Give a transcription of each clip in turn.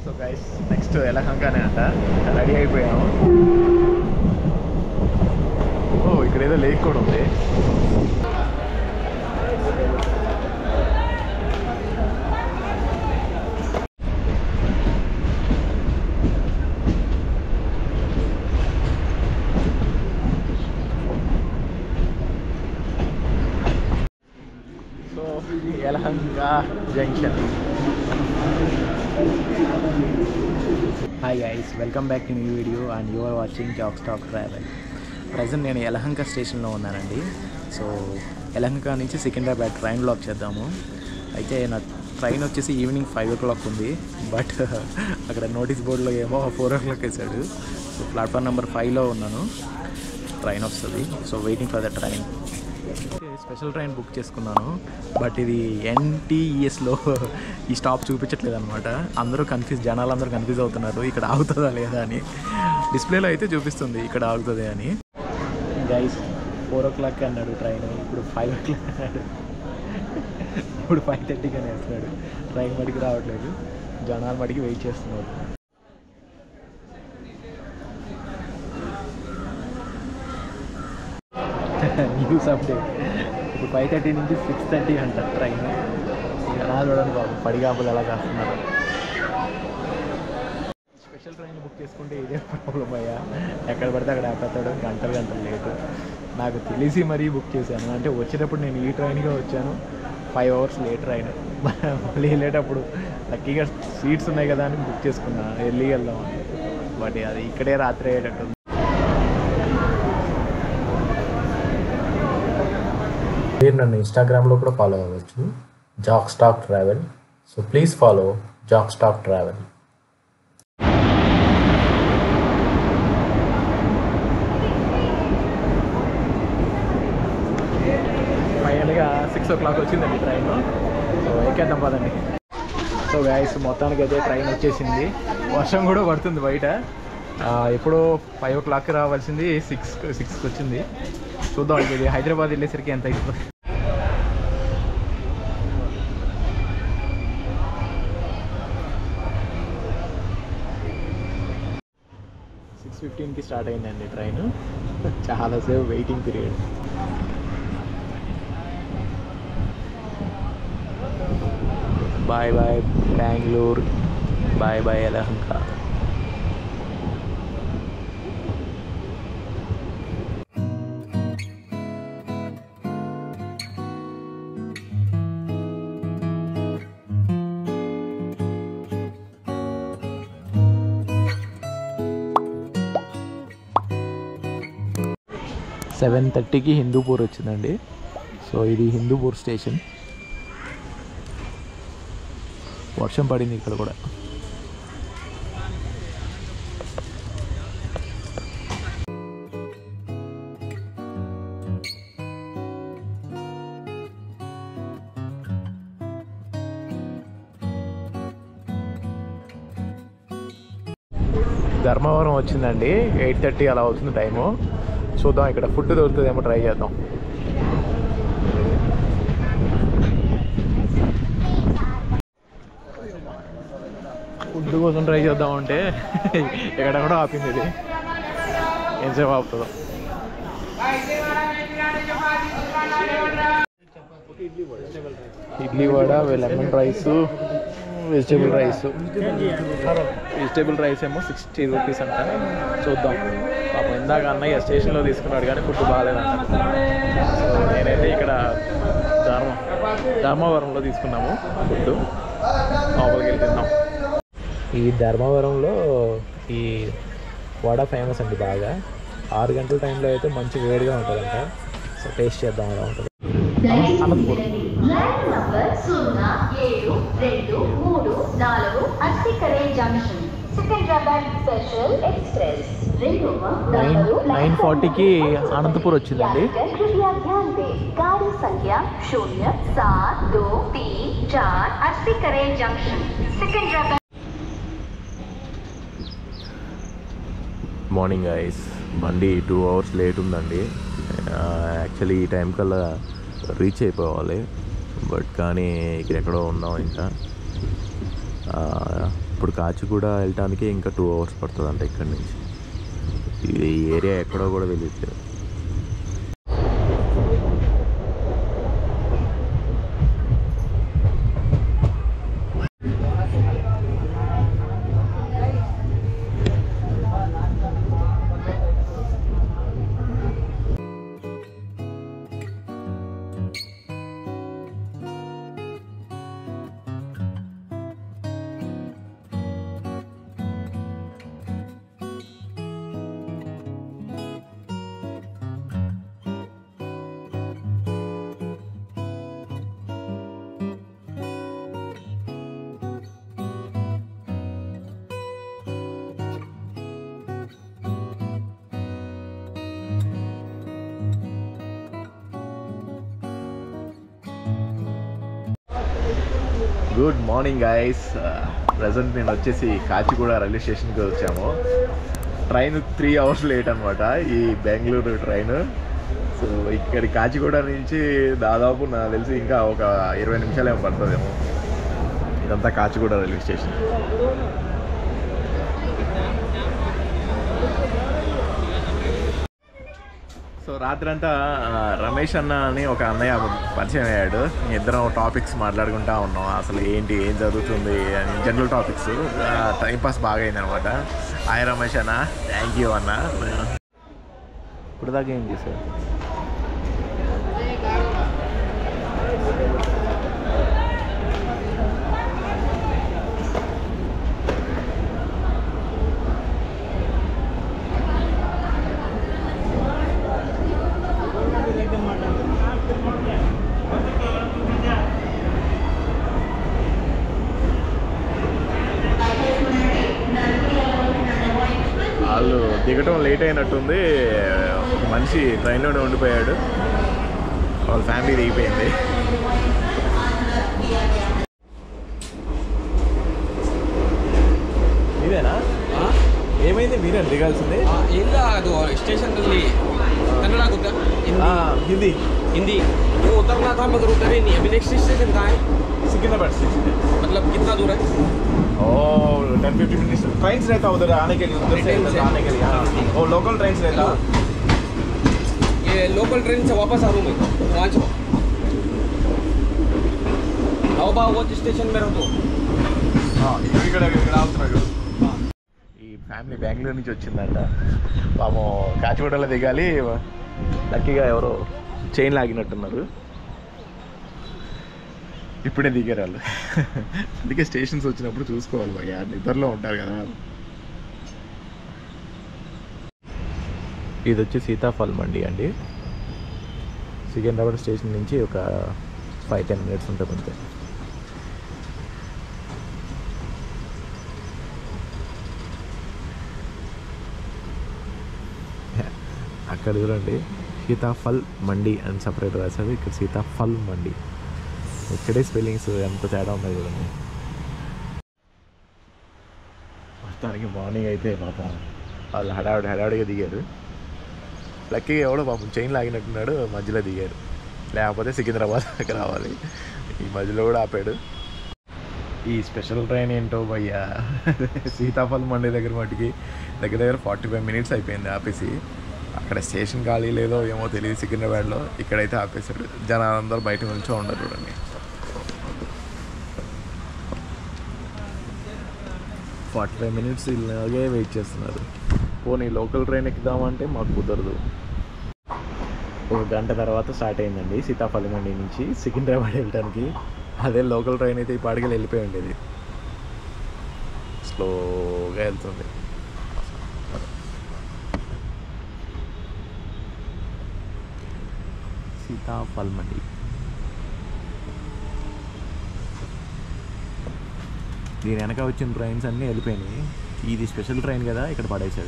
So guys next ఎలహంకానే అంట ready అయిపోయాము ఓ ఇక్కడ ఏదో లేక్ కూడా ఉంది so Yelahanka junction hi guys welcome back to new video and you are watching Jack Stack Travel present నేను యలహంక స్టేషన్లో ఉన్నానండి సో యలహంక నుంచి సికింద్రాబాద్ ట్రైన్ లాక్ చేద్దాము అయితే నా ట్రైన్ వచ్చేసి ఈవినింగ్ ఫైవ్ ఓ క్లాక్ ఉంది బట్ అక్కడ నోటీస్ బోర్డులో ఏమో ఫోర్ ఓ క్లాక్ వేసాడు సో ప్లాట్ఫామ్ నెంబర్ ఫైవ్లో ఉన్నాను ట్రైన్ వస్తుంది so waiting for the train special train book చేసుకున్నాను బట్ ఇది ఎన్టీఈఎస్లో ఈ స్టాప్ చూపించట్లేదు అనమాట అందరూ కన్ఫ్యూజ్ జనాలు అందరూ కన్ఫ్యూజ్ అవుతున్నారు ఇక్కడ ఆగుతుందా లేదా అని డిస్ప్లేలో అయితే చూపిస్తుంది ఇక్కడ ఆగుతుంది అని గైస్ ఫోర్ ఓ క్లాక్ అన్నాడు ట్రైన్ ఇప్పుడు ఫైవ్ ఓ క్లాక్ అన్నాడు ఇప్పుడు ఫైవ్ థర్టీకి అని వేస్తున్నాడు ట్రైన్ మడికి రావట్లేదు జనాలు మడికి వెయిట్ చేస్తున్నారు న్యూస్ అప్డేట్ ఇప్పుడు ఫైవ్ థర్టీ నుంచి సిక్స్ థర్టీ అంట ట్రైన్ జనాలు చూడండి బాబు పడిగాపులు ఎలా కాస్తున్నారు స్పెషల్ ట్రైన్ బుక్ చేసుకుంటే ఇదే ప్రాబ్లం అయ్యా ఎక్కడ పడితే అక్కడ ఆపేస్తాడు గంటలు గంటలు లేటు నాకు తెలిసి మరీ బుక్ చేశాను అంటే వచ్చేటప్పుడు నేను ఈ ట్రైన్గా వచ్చాను ఫైవ్ అవర్స్ లేట్ ట్రైన్ మళ్ళీ వెళ్ళేటప్పుడు లక్కీగా సీట్స్ ఉన్నాయి కదా అని బుక్ చేసుకున్నా వెళ్ళి వెళ్దాం బట్ అది ఇక్కడే రాత్రి అయ్యేటట్టు ఉంది. మీరు నన్ను ఇన్స్టాగ్రామ్లో కూడా ఫాలో అవ్వచ్చు Jack Stack Travel so please follow Jack Stack Travel ఫైనల్గా సిక్స్ ఓ క్లాక్ వచ్చిందండి ట్రైన్ సో ఎక్కేద్దాం పదండి సో గాయస్ మొత్తానికి అయితే ట్రైన్ వచ్చేసింది వర్షం కూడా పడుతుంది బయట ఆ, ఎప్పుడో ఫైవ్ ఓ క్లాక్ రావాల్సింది సిక్స్ సిక్స్కి వచ్చింది చూద్దాం ఇప్పుడు ఇది హైదరాబాద్ వెళ్ళేసరికి ఎంత అవుతుంది సిక్స్ ఫిఫ్టీన్కి స్టార్ట్ అయిందండి ట్రైన్ చాలాసేపు waiting period bye bye Bengaluru bye bye Yelahanka seven థర్టీకి హిందూపూర్ వచ్చిందండి సో ఇది హిందూపూర్ స్టేషన్ వర్షం పడింది ఇక్కడ కూడా ధర్మవరం వచ్చిందండి ఎయిట్ థర్టీ అలా అవుతుంది టైము చూద్దాం ఇక్కడ ఫుడ్ దొరుకుతుందేమో ట్రై చేద్దాం ఫుడ్ కోసం ట్రై చేద్దాం అంటే ఎక్కడ కూడా ఆపింది ఇది ఎంతసేపు ఆపుతుందో idli vada lemon rice vegetable rice vegetable rice ఏమో సిక్స్టీ రూపీస్ అంట చూద్దాం పాపం ఇందాక అన్నయ్య స్టేషన్లో తీసుకున్నాడు కానీ ఫుడ్ బాగాలేదంట సో నేనైతే ఇక్కడ ధర్మ ధర్మవరంలో తీసుకున్నాము ఫుడ్ లోపలికి వెళ్ళి తిన్నాం ఈ ధర్మవరంలో ఈ వడ ఫేమస్ అండి బాగా ఆరు గంటల టైంలో అయితే మంచి వేడిగా ఉంటుందంట సో టేస్ట్ చేద్దాం అలా ఉంటుంది అనంతపూర్ రైలు నంబర్ సున్నా ఏడు రెండు మూడు నాలుగు అస్తికరే జంక్షన్ సికింద్రాబాద్ స్పెషల్ ఎక్స్ప్రెస్ రెండవ నైన్ నంబరు నైన్ ఫార్టీకి అనంతపూర్ వచ్చిందండి यात्रिगण कृपया ध्यान दें गाड़ी संख्या शून्य सात दो तीन चार अस्तिकरे जंक्शन सिकंदराबाद మార్నింగ్ ఐస్ బండి టూ అవర్స్ లేట్ ఉందండి యాక్చువల్లీ ఈ టైం కల్లా రీచ్ అయిపోవాలి బట్ కానీ ఇక్కడ ఎక్కడో ఉన్నాం ఇంకా ఆ, ఇప్పుడు ఇప్పుడు కాచిగూడ వెళ్ళటానికి ఇంకా టూ అవర్స్ పడుతుంది అంట ఇక్కడి నుంచి ఇది ఏరియా ఎక్కడో కూడా తెలియట్లేదు గుడ్ మార్నింగ్ గైస్ ప్రజెంట్ నేను వచ్చేసి కాచిగూడ రైల్వే స్టేషన్కి వచ్చాము ట్రైన్ త్రీ అవర్స్ లేట్ అనమాట ఈ బెంగళూరు ట్రైన్ సో ఇక్కడి కాచిగూడ నుంచి దాదాపు నాకు తెలిసి ఇంకా ఒక ఇరవై నిమిషాలు ఏమో పడుతుందేమో ఇదంతా కాచిగూడ రైల్వే స్టేషన్ సో రాత్రంతా ఆ, రమేష్ అన్న అని ఒక అన్నయ్య పరిచయం అయ్యాడు ఇద్దరం టాపిక్స్ మాట్లాడుకుంటా ఉన్నాం అసలు ఏంటి ఏం జరుగుతుంది అని జనరల్ టాపిక్స్ టైం పాస్ బాగా అయింది అనమాట హాయ్ రమేష్ అన్న థ్యాంక్ యూ అన్న ఇప్పుడు దాకా ఏం చేశారు వాళ్ళు దిగటం లేట్ అయినట్టుంది ఒక మనిషి ట్రైన్లోనే ఉండిపోయాడు వాళ్ళ ఫ్యామిలీ దిగిపోయింది ఇదేనా ఏమైంది మీరే దిగాల్సింది ಆ, ಇಲ್ಲ ಅದು ಸ್ಟೇಷನ್ನಲ್ಲಿ ಕನ್ನಡ ಗೊತ್ತಾ ఆ, ಹಿಂದಿ హిందీ हिंदी वो उतरना था मगर उतरे नहीं अभी नेक्स्ट स्टेशन कहाँ है सिकंदराबाद स्टेशन है मतलब कितना दूर है ओ टेन फिफ्टी मिनट्स ट्रेन रहता उधर आने के लिए उधर से ट्रेन इधर से? आने के लिए हाँ वो लोकल ट्रेन रहता ये लोकल ट्रेन से वापस आ रहा हूँ मैं पाँच को आओ बा वो स्टेशन में रहो ఇక్కడ ఇక్కడ ఆగుతున్నాడు ఈ ఫ్యామిలీ బెంగళూరు నుంచి వచ్చిందంట పాపం కాచిగూడలో దిగాలి లక్కీగా ఎవరో చైన్ లాగినట్టున్నారు ఇప్పుడే దిగారు వాళ్ళు అందుకే స్టేషన్స్ వచ్చినప్పుడు చూసుకోవాలి భయ్యా నిద్రలో ఉంటారు కదా ఇది వచ్చి సీతాఫల్ మండి అండి సికింద్రాబాద్ స్టేషన్ నుంచి ఒక ఫైవ్ టెన్ మినిట్స్ ఉంటుంది అంతే అక్కడ చూడండి సీతాఫల్ మండి అని సపరేట్ రాశారు ఇక్కడ సీతాఫల్ మండి ఇక్కడే స్పెల్లింగ్స్ ఎంత తేడా ఉన్నాయి చూడండి మొత్తానికి మార్నింగ్ అయితే పాపం వాళ్ళు హడావిడి హడావిడిగా దిగారు లక్కీగా ఎవడో పాపం చైన్ లాగినట్టున్నాడు మధ్యలో దిగారు లేకపోతే సికింద్రాబాద్ దాకా రావాలి ఈ మధ్యలో కూడా ఆపాడు ఈ స్పెషల్ ట్రైన్ ఏంటో భయ్యా సీతాఫలం మండి దగ్గర మటుకి దగ్గర దగ్గర ఫార్టీ ఫైవ్ మినిట్స్ అయిపోయింది ఆపేసి అక్కడ స్టేషన్ ఖాళీ లేదో ఏమో తెలియదు సికింద్రాబాద్లో ఇక్కడైతే ఆపేశాడు జనాలందరూ బయట నుంచో ఉండరు చూడండి ఫార్టీ ఫైవ్ మినిట్స్ ఇలాగే వెయిట్ చేస్తున్నారు పోనీ లోకల్ ట్రైన్ ఎక్కుదామంటే మాకు కుదరదు ఒక గంట తర్వాత స్టార్ట్ అయిందండి సీతాఫలం మండి నుంచి సికింద్రాబాద్ వెళ్ళడానికి అదే లోకల్ ట్రైన్ అయితే ఈ పాడికి వెళ్ళిపోయి ఉండేది స్లోగా వెళ్తుంది సీతాఫల్ మండి దీని వెనక వచ్చిన ట్రైన్స్ అన్నీ వెళ్ళిపోయినాయి ఇది స్పెషల్ ట్రైన్ కదా ఇక్కడ పడేశాడు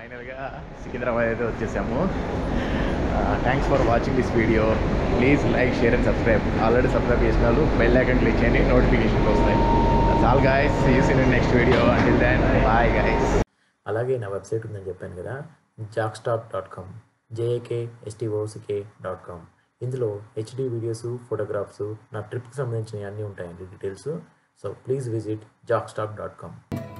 ఫైనల్గా సికింద్రాబాద్ అయితే వచ్చేసాము thanks for watching this video please like share and subscribe already subscribe చేసిన వాళ్ళు బెల్ ఐకన్ క్లిక్ చేయండి నోటిఫికేషన్స్ వస్తాయి all guys use in next video until then bye guys అలాగే నా వెబ్సైట్ ఉందని చెప్పాను కదా jak stock dot com J A K S T O C K dot com ఇందులో హెచ్డి వీడియోస్ ఫోటోగ్రాఫ్స్ నా ట్రిప్కి సంబంధించిన అన్నీ ఉంటాయండి details so please visit jak stock dot com